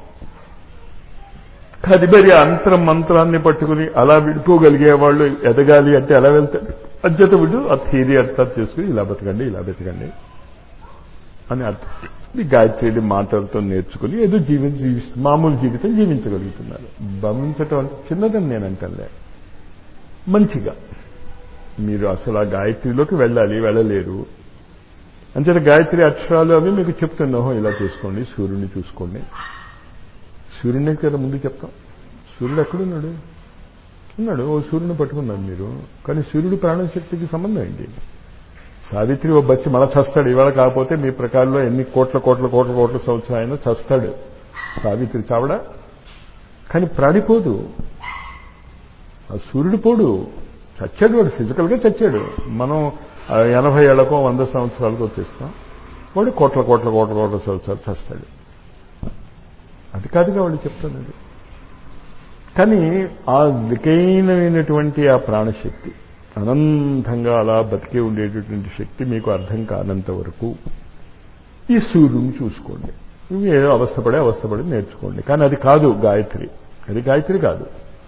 కదిబరి అంతర మంత్రాన్ని పట్టుకుని అలా విడిపోగలిగే వాళ్ళు ఎదగాలి అంటే ఎలా వెళ్తారు అధ్యత విడు ఆ థీరీ అర్థం చేసుకుని ఇలా బతకండి ఇలా బతకండి అని అర్థం ఈ గాయత్రి మాటలతో నేర్చుకుని ఏదో జీవిత జీవిస్తూ మామూలు జీవితం జీవించగలుగుతున్నారు భవించటం అంటే చిన్నదని నేను అంటలే మంచిగా మీరు అసలు ఆ గాయత్రిలోకి వెళ్ళాలి వెళ్ళలేరు అంచేత గాయత్రి అక్షరాలు అవి మీకు చెప్తున్నాహో ఇలా చూసుకోండి సూర్యుడిని చూసుకోండి సూర్యుడిని కదా ముందు చెప్తాం సూర్యుడు ఎక్కడున్నాడు ఉన్నాడు ఓ సూర్యుని పట్టుకున్నారు మీరు కానీ సూర్యుడు ప్రాణశక్తికి సంబంధం ఏంటి సావిత్రి ఓ బచ్చి మళ్ళా చస్తాడు ఇవాళ కాకపోతే మీ ప్రకారంలో ఎన్ని కోట్ల కోట్ల కోట్ల కోట్ల సంవత్సరాలు అయినా చస్తాడు సావిత్రి చావడా కానీ ప్రాణిపోదు ఆ సూర్యుడు పోడు చచ్చాడు వాడు ఫిజికల్గా చచ్చాడు మనం ఆ ఎనభై ఏళ్లకో వంద సంవత్సరాలకో తెస్తాం వాడు కోట్ల కోట్ల కోట్ల కోట్ల సంవత్సరాలు చస్తాడు అది కాదుగా వాళ్ళు చెప్తున్నది కానీ ఆ వికైనమైనటువంటి ఆ ప్రాణశక్తి అనంతంగా అలా బతికే ఉండేటటువంటి శక్తి మీకు అర్థం కానంత వరకు ఈ సూర్యుని చూసుకోండి ఇవి ఏదో అవస్థపడే అవస్థపడి నేర్చుకోండి కానీ అది కాదు గాయత్రి అది గాయత్రి కాదు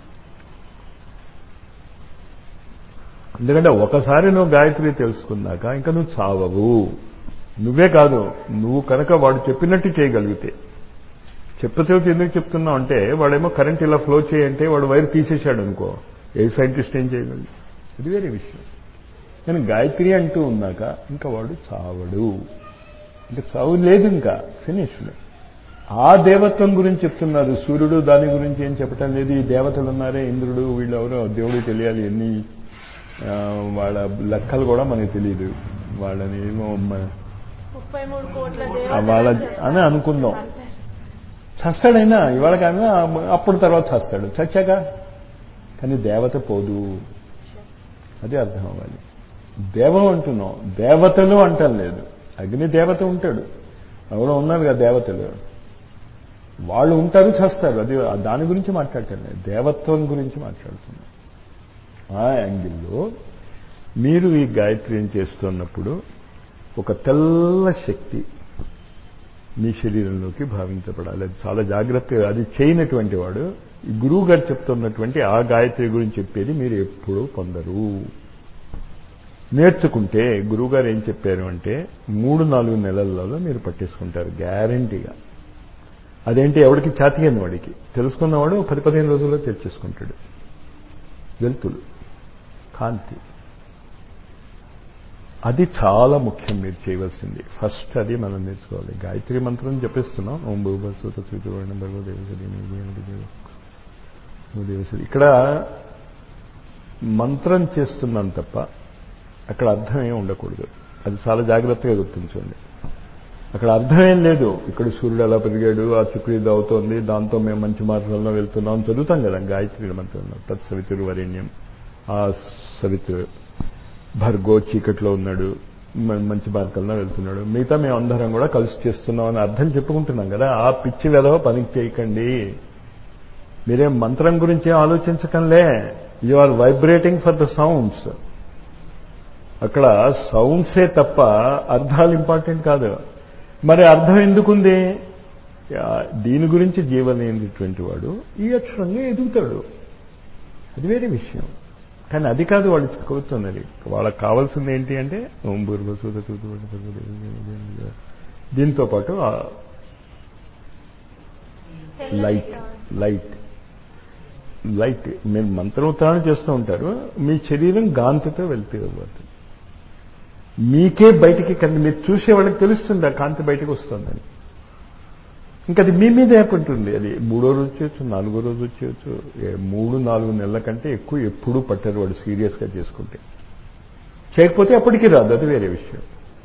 ఎందుకంటే ఒకసారి నువ్వు గాయత్రి తెలుసుకున్నాక ఇంకా నువ్వు చావవు నువ్వే కాదు నువ్వు కనుక వాడు చెప్పినట్టు చేయగలిగితే చెప్పతే ఎందుకు చెప్తున్నావు అంటే వాడేమో కరెంట్ ఇలా ఫ్లో చేయంటే వాడు వైర్ తీసేశాడు అనుకో ఏ సైంటిస్ట్ ఏం చేయగలడు ఇది వేరే విషయం కానీ గాయత్రి అంటూ ఉన్నాక ఇంకా వాడు చావడు ఇంకా చావు లేదు ఇంకా ఫినిష్డ్ ఆ దేవత్వం గురించి చెప్తున్నారు సూర్యుడు దాని గురించి ఏం చెప్పటం లేదు ఈ దేవతలు ఉన్నారే ఇంద్రుడు వీళ్ళెవరో దేవుడికి తెలియాలి ఎన్ని ఆ, వాళ్ళ లెక్కలు కూడా మనకి తెలియదు వాళ్ళని ఏమో మ- ముప్పై మూడు కోట్ల ఆ వాళ్ళ దేవతలు అని అనుకుందాం చస్తాడైనా ఇవాళ కానీ అప్పుడు తర్వాత చస్తాడు చచ్చాక కానీ దేవత పోదు అది అర్థం అవ్వాలి దేవం అంటున్నాం దేవతలు అంటం లేదు అగ్ని దేవత ఉంటాడు ఎవరో ఉన్నారు కదా దేవతలు వాళ్ళు ఉంటారు చేస్తారు అది దాని గురించి మాట్లాడటం లేదు దేవత్వం గురించి మాట్లాడుతున్నాం ఆ యాంగిల్లో మీరు ఈ గాయత్రిని చేస్తున్నప్పుడు ఒక తెల్ల శక్తి మీ శరీరంలోకి భావించబడాలి అది చాలా జాగ్రత్తగా అది చేయనటువంటి వాడు ఈ గురువు గారు చెప్తున్నటువంటి ఆ గాయత్రి గురించి చెప్పేది మీరు ఎప్పుడూ పొందరు నేర్చుకుంటే గురువుగారు ఏం చెప్పారు అంటే మూడు నాలుగు నెలలలో మీరు పట్టేసుకుంటారు గ్యారంటీగా అదేంటి ఎవడికి చాతియని వాడికి తెలుసుకున్నవాడు పది పదిహేను రోజుల్లో తెచ్చేసుకుంటాడు వెలుతులు కాంతి అది చాలా ముఖ్యం మీరు చేయవలసింది ఫస్ట్ అది మనం నేర్చుకోవాలి గాయత్రి మంత్రం జపిస్తున్నాం ఓం భూభస్వత శ్రీతువర్ణ భగవదేవసరి దేవసరి ఇక్కడ మంత్రం చేస్తున్నాం తప్ప అక్కడ అర్థం ఏం ఉండకూడదు అది చాలా జాగ్రత్తగా గుర్తించండి అక్కడ అర్థం ఏం లేదు ఇక్కడ సూర్యుడు అలా పెరిగాడు ఆ చుక్కడి ఇది అవుతోంది దాంతో మేము మంచి మార్గంలో వెళ్తున్నాం అని చదువుతాం కదా గాయత్రి మంత్రంలో తత్సవితురు వరేణ్యం ఆ సవితురు భర్గో చీకట్లో ఉన్నాడు మ- మంచి మార్గంలో వెళ్తున్నాడు మిగతా మేము అందరం కూడా కలిసి చేస్తున్నాం అని అర్థం చెప్పుకుంటున్నాం కదా ఆ పిచ్చి వెధవ పనికి చేయకండి మీరేం మంత్రం గురించి ఏం ఆలోచించకంలే you are vibrating for the sounds అక్కడ సౌండ్సే తప్ప అర్థాలు ఇంపార్టెంట్ కాదు మరి అర్థం ఎందుకుంది ఆ, దీని గురించి జీవలేనిటువంటి వాడు ఈ అక్షరంగా ఎదుగుతాడు అది వేరే విషయం కానీ అది కాదు వాళ్ళు కోరుతున్నది వాళ్ళకి కావాల్సింది ఏంటి అంటే ఓం భూర్భసూత దీంతో పాటు ఆ లైట్ లైట్ లైట్ మీరు మంత్రోత్తరణ చేస్తూ ఉంటారు మీ శరీరం గాంతితో వెళ్తూ పోతుంది మీకే బయటికి కండి మీరు చూసే వాళ్ళకి తెలుస్తుంది ఆ కాంతి బయటకు వస్తుందని ఇంకా అది మీ మీదే ఉంటుంది అది మూడో రోజు చేయొచ్చు నాలుగో రోజు చేయొచ్చు ఏ మూడు నాలుగు నెలల కంటే ఎక్కువ ఎప్పుడూ పట్టరు వాడు సీరియస్గా చేసుకుంటే చేయకపోతే అప్పటికి రాదు అది వేరే విషయం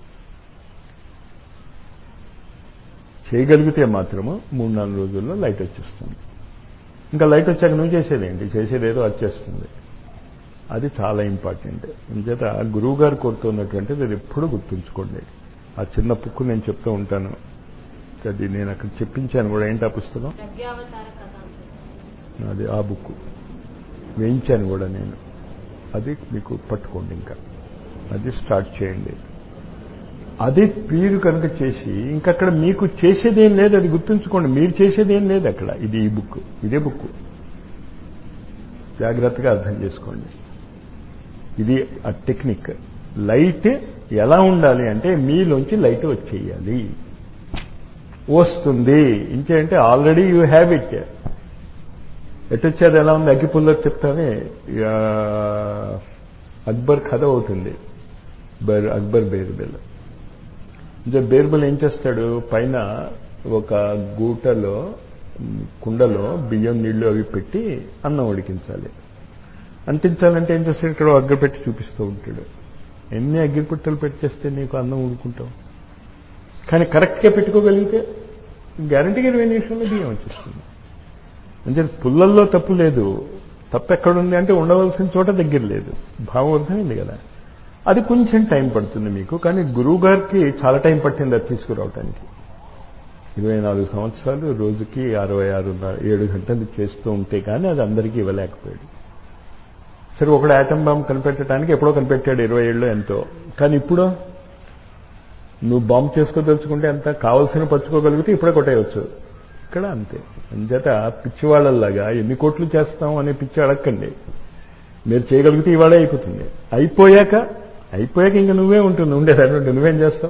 చేయగలిగితే మాత్రము మూడు నాలుగు రోజుల్లో లైట్ వచ్చేస్తుంది ఇంకా లైట్ వచ్చాక నువ్వు చేసేదేంటి చేసేదేదో వచ్చేస్తుంది అది చాలా ఇంపార్టెంట్ అంచేత గురువు గారు కోరుతున్నటువంటిది అది ఎప్పుడూ గుర్తుంచుకోండి ఆ చిన్న పుక్కు నేను చెప్తూ ఉంటాను అది నేను అక్కడ చెప్పించాను కూడా ఏంటి ఆ పుస్తకం ప్రజ్ఞావతార కథ అది ఆ బుక్ వేయించాను కూడా నేను అది మీకు పట్టుకోండి ఇంకా అది స్టార్ట్ చేయండి అది మీరు కనుక చేసి ఇంకక్కడ మీకు చేసేదేం లేదు అది గుర్తుంచుకోండి మీరు చేసేదేం లేదు అక్కడ ఇది ఈ బుక్ ఇదే బుక్ జాగ్రత్తగా అర్థం చేసుకోండి ఇది ఆ టెక్నిక్ లైట్ ఎలా ఉండాలి అంటే మీలోంచి లైట్ వచ్చేయాలి వస్తుంది ఇంకేంటే ఆల్రెడీ యూ హ్యావ్ ఇట్ ఎటొచ్చేది ఎలా ఉంది అగ్గిపుల్లో చెప్తానే ఆ, అక్బర్ కథ అవుతుంది బర్ అక్బర్ బేర్బెల్ అంటే బేర్బెల్ ఏం చేస్తాడు పైన ఒక గూటలో ఉమ్, కుండలో బియ్యం నీళ్లు అవి పెట్టి అన్నం ఉడికించాలి అంటించాలంటే ఏం చేస్తాడు ఇక్కడ అగ్గి పెట్టి చూపిస్తూ ఉంటాడు ఎన్ని అగ్గిపుట్టలు పెట్టేస్తే నీకు అన్నం ఉడుకుంటావు కానీ కరెక్ట్గా పెట్టుకోగలిగితే గ్యారంటీగా ఇరవై నిమిషంలో బియ్యం వచ్చేస్తుంది అంటే పుల్లల్లో తప్పు లేదు తప్పు ఎక్కడుంది అంటే ఉండవలసిన చోట దగ్గర లేదు భావం అర్థమైంది కదా అది కొంచెం టైం పడుతుంది మీకు కానీ గురువు గారికి చాలా టైం పట్టింది అది తీసుకురావడానికి ఇరవై నాలుగు సంవత్సరాలు రోజుకి అరవై ఆరు ఏడు గంటలు చేస్తూ ఉంటే కానీ అది అందరికీ ఇవ్వలేకపోయాడు సరే ఒకడు యాటం బాంబ్ కనిపెట్టడానికి ఎప్పుడో కనిపెట్టాడు ఇరవై ఏళ్ళు ఎంతో కానీ ఇప్పుడు నువ్వు బాంబు చేసుకోదలుచుకుంటే ఎంత కావలసిన పచ్చుకోగలిగితే ఇప్పుడే కొట్టేయచ్చు ఇక్కడ అంతే అంచేత పిచ్చివాళ్ళలాగా ఎన్ని కోట్లు చేస్తాం అనే పిచ్చి అడగండి మీరు చేయగలిగితే ఇవాళే అయిపోతుంది అయిపోయాక అయిపోయాక ఇంకా నువ్వే ఉంటుంది ఉండేదాన్ని నువ్వేం చేస్తావు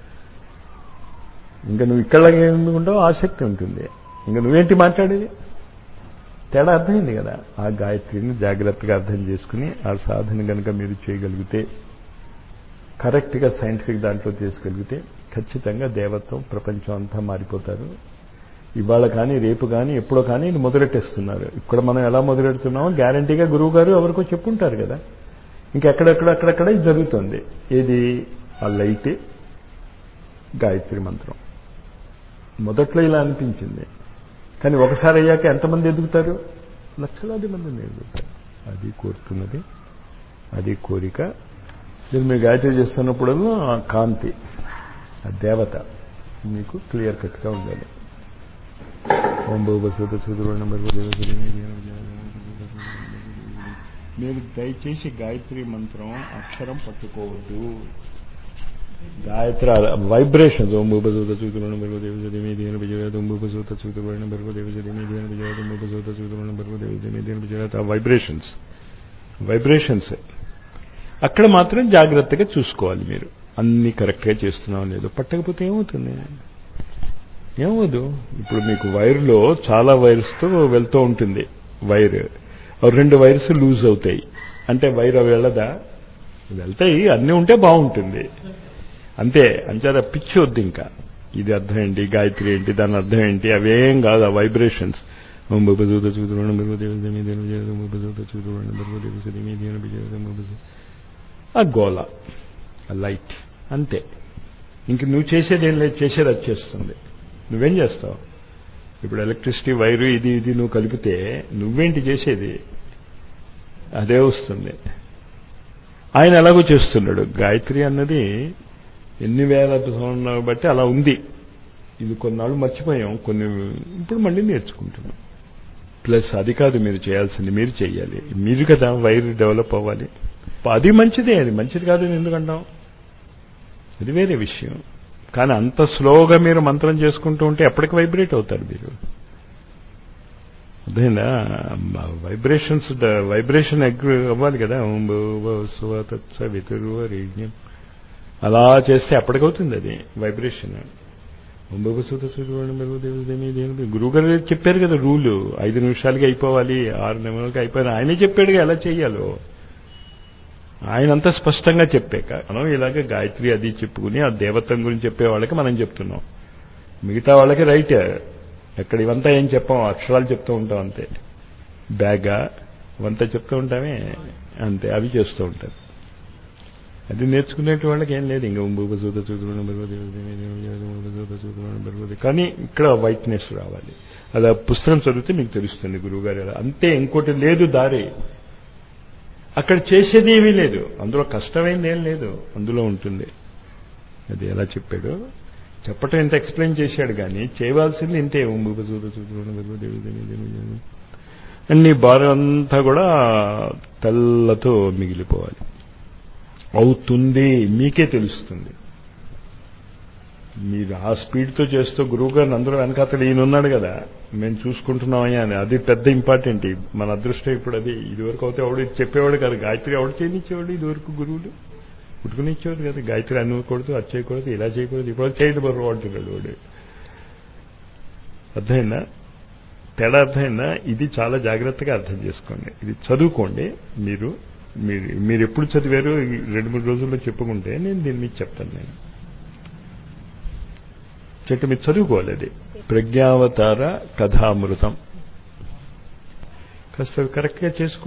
ఇంకా నువ్వు ఇక్కడ ఎందుకుంటావు ఆసక్తి ఉంటుంది ఇంకా నువ్వేంటి మాట్లాడేది తేడా అర్థమైంది కదా ఆ గాయత్రిని జాగ్రత్తగా అర్థం చేసుకుని ఆ సాధన కనుక మీరు చేయగలిగితే కరెక్ట్గా సైంటిఫిక్ దాంట్లో చేసుకోగలిగితే ఖచ్చితంగా దేవత్వం ప్రపంచం అంతా మారిపోతారు ఇవాళ కానీ రేపు కానీ ఎప్పుడో కానీ ఇది మొదలెట్టేస్తున్నారు ఇక్కడ మనం ఎలా మొదలెడుతున్నామో గ్యారంటీగా గురువు గారు ఎవరికో చెప్పుంటారు కదా ఇంకెక్కడెక్కడ అక్కడక్కడ ఇది జరుగుతుంది ఏది ఆ లైట్ గాయత్రి మంత్రం మొదట్లో ఇలా అనిపించింది కానీ ఒకసారి అయ్యాక ఎంతమంది ఎదుగుతారు లక్షలాది మంది ఎదుగుతారు అది కోరుతున్నది అది కోరిక మీరు మీరు గాయత్రి చేస్తున్నప్పుడు ఆ కాంతి ఆ దేవత మీకు క్లియర్ కట్గా ఉండాలి ఓం భూపసూత చూదురు నెంబర్ మీరు దయచేసి గాయత్రి మంత్రం అక్షరం పట్టుకోవద్దు గాయత్రి వైబ్రేషన్స్ ఓం భూపసూత చూతులను బరువు దేవజదేమి దీని విజయత ఓం భూపసూత చూతులను బరువు దేవజదేమి దీని విజయత ఓం భూపసూత చూతులను బరువు దేవజదేమి దీని విజయత ఆ వైబ్రేషన్స్ వైబ్రేషన్స్ అక్కడ మాత్రం జాగ్రత్తగా చూసుకోవాలి మీరు అన్ని కరెక్ట్గా చేస్తున్నాం లేదు పట్టకపోతే ఏమవుతుంది ఏమవుదు ఇప్పుడు మీకు వైర్లో చాలా వైర్స్తో వెళ్తూ ఉంటుంది వైర్ రెండు వైర్స్ లూజ్ అవుతాయి అంటే వైర్ వెళ్ళదా వెళ్తాయి అన్నీ ఉంటే బాగుంటుంది అంతే అంచేత పిచ్చి వద్దు ఇంకా ఇది అర్థం ఏంటి గాయత్రి ఏంటి దాని అర్థం ఏంటి అవేం కాదు ఆ వైబ్రేషన్స్ ఓం బుబజూత చూతులను బరువు దేవదేమి దేని విజయత బుబజూత చూతులను బరువు దేవదేమి దేని విజయత బుబజ ఆ గోల ఆ లైట్ అంతే ఇంక నువ్వు చేసేది ఏం లేదు చేసేది అది చేస్తుంది నువ్వేం చేస్తావు ఇప్పుడు ఎలక్ట్రిసిటీ వైరు ఇది ఇది నువ్వు కలిపితే నువ్వేంటి చేసేది అదే వస్తుంది ఆయన ఎలాగో చేస్తున్నాడు గాయత్రి అన్నది ఎన్ని వేల సంవత్సరాలు బట్టి అలా ఉంది ఇది కొన్నాళ్ళు మర్చిపోయాం కొన్ని ఇప్పుడు మళ్ళీ నేర్చుకుంటున్నాం ప్లస్ అది కాదు మీరు చేయాల్సింది మీరు చేయాలి మీరు కదా వైర్ డెవలప్ అవ్వాలి అది మంచిదే అది మంచిది కాదని ఎందుకంటాం అది వేరే విషయం కానీ అంత స్లోగా మీరు మంత్రం చేసుకుంటూ ఉంటే ఎప్పటికి వైబ్రేట్ అవుతారు మీరు అదేనా వైబ్రేషన్స్ వైబ్రేషన్ అగ్రి అవ్వాలి కదా ఓం సువతత్స వితుర్వరేణ్యం అలా చేస్తే ఎప్పటికవుతుంది అది వైబ్రేషన్ ఒంబసూత సూర్యుడు గురువు గారు చెప్పారు కదా రూలు ఐదు నిమిషాలకి అయిపోవాలి ఆరు నిమిషాలకి అయిపోవాలి ఆయనే చెప్పాడుగా ఎలా చెయ్యాలో ఆయన అంతా స్పష్టంగా చెప్పాక మనం ఇలాగ గాయత్రి అది చెప్పుకుని ఆ దేవతం గురించి చెప్పే వాళ్ళకి మనం చెప్తున్నాం మిగతా వాళ్ళకి రైట్ ఎక్కడ ఇవంతా ఏం చెప్పాం అక్షరాలు చెప్తూ ఉంటాం అంతే బ్యాగా ఇవంతా చెప్తూ ఉంటామే అంతే అవి చేస్తూ ఉంటారు అది నేర్చుకునే వాళ్ళకి ఏం లేదు ఇంకా భూపసూత చూతులను భూపసూత చూతులను బరువుది కానీ ఇక్కడ వైట్నెస్ రావాలి అది ఆ పుస్తకం చదివితే మీకు తెలుస్తుంది గురువుగారు ఎలా అంతే ఇంకోటి లేదు దారి అక్కడ చేసేది ఏమీ లేదు అందులో కష్టమైంది ఏం లేదు అందులో ఉంటుంది అది ఎలా చెప్పాడు చెప్పటం ఇంత ఎక్స్ప్లెయిన్ చేశాడు కానీ చేయవలసింది ఇంతే ఓం భూపసూత చూతులను బరువు అన్ని భారం అంతా కూడా తెల్లతో మిగిలిపోవాలి అవుతుంది మీకే తెలుస్తుంది మీరు ఆ స్పీడ్తో చేస్తూ గురువు గారిని అందరూ వెనకాతలు ఈయన ఉన్నాడు కదా మేము చూసుకుంటున్నామయ్యా అని అది పెద్ద ఇంపార్టెంట్ మన అదృష్టం ఇప్పుడు అది ఇదివరకు అయితే ఎవడు చెప్పేవాడు కదా గాయత్రి ఎవడు చేయనిచ్చేవాడు ఇదివరకు గురువులు పుట్టుకునిచ్చేవాడు కదా గాయత్రి అనుకోకూడదు అది చేయకూడదు ఇలా చేయకూడదు ఇప్పుడు చేయడం బరువు అంటున్నాడు వాడు అర్థమైందా తేడా అర్థమైందా ఇది చాలా జాగ్రత్తగా అర్థం చేసుకోండి ఇది చదువుకోండి మీరు మీరు మీరు ఎప్పుడు చదివారు రెండు మూడు రోజుల్లో చెప్పుకుంటే నేను దీని మీద చెప్తాను నేను చెట్టు మీరు చదువుకోవాలి అది ప్రజ్ఞావతార కథామృతం కాస్త కరెక్ట్గా చేసుకో